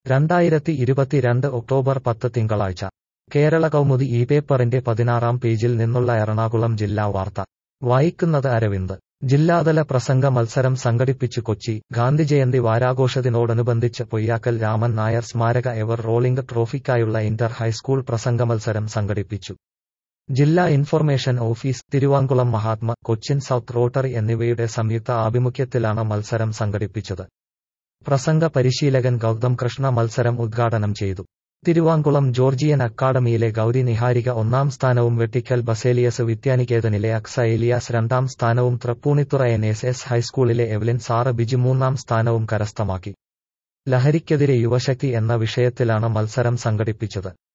രണ്ടായിരത്തി ഇരുപത്തിരണ്ട് ഒക്ടോബർ പത്ത് തിങ്കളാഴ്ച കേരള കൗമുദി ഈ പേപ്പറിന്റെ പതിനാറാം പേജിൽ നിന്നുള്ള എറണാകുളം ജില്ലാ വാർത്ത വായിക്കുന്നത് അരവിന്ദ് ജില്ലാതല പ്രസംഗ മത്സരം സംഘടിപ്പിച്ചു കൊച്ചി ഗാന്ധിജയന്തി വാരാഘോഷത്തിനോടനുബന്ധിച്ച് പൊയ്യാക്കൽ രാമൻ നായർ സ്മാരക എവർ റോളിംഗ് ട്രോഫിക്കായുള്ള ഇന്റർ ഹൈസ്കൂൾ പ്രസംഗ മത്സരം സംഘടിപ്പിച്ചു ജില്ലാ information office Thiruvankulam Mahatma Cochin south Rotary എന്നിവയുടെ സംയുക്ത ആഭിമുഖ്യത്തിലാണ് മത്സരം സംഘടിപ്പിച്ചത് പ്രസംഗ പരിശീലകൻ ഗൗതം കൃഷ്ണ മത്സരം ഉദ്ഘാടനം ചെയ്തു തിരുവാങ്കുളം ജോർജിയൻ അക്കാദമിയിലെ ഗൗരി നിഹാരിക ഒന്നാം സ്ഥാനവും വെട്ടിക്കൽ ബസേലിയസ് വിദ്യാനികേതനിലെ അക്സ ഏലിയാസ് രണ്ടാം സ്ഥാനവും തൃപ്പൂണിത്തുറ എൻ എസ് എസ് ഹൈസ്കൂളിലെ എവലിൻ സാറ് ബിജു മൂന്നാം സ്ഥാനവും കരസ്ഥമാക്കി ലഹരിക്കെതിരെ യുവശക്തി എന്ന വിഷയത്തിലാണ് മത്സരം സംഘടിപ്പിച്ചത്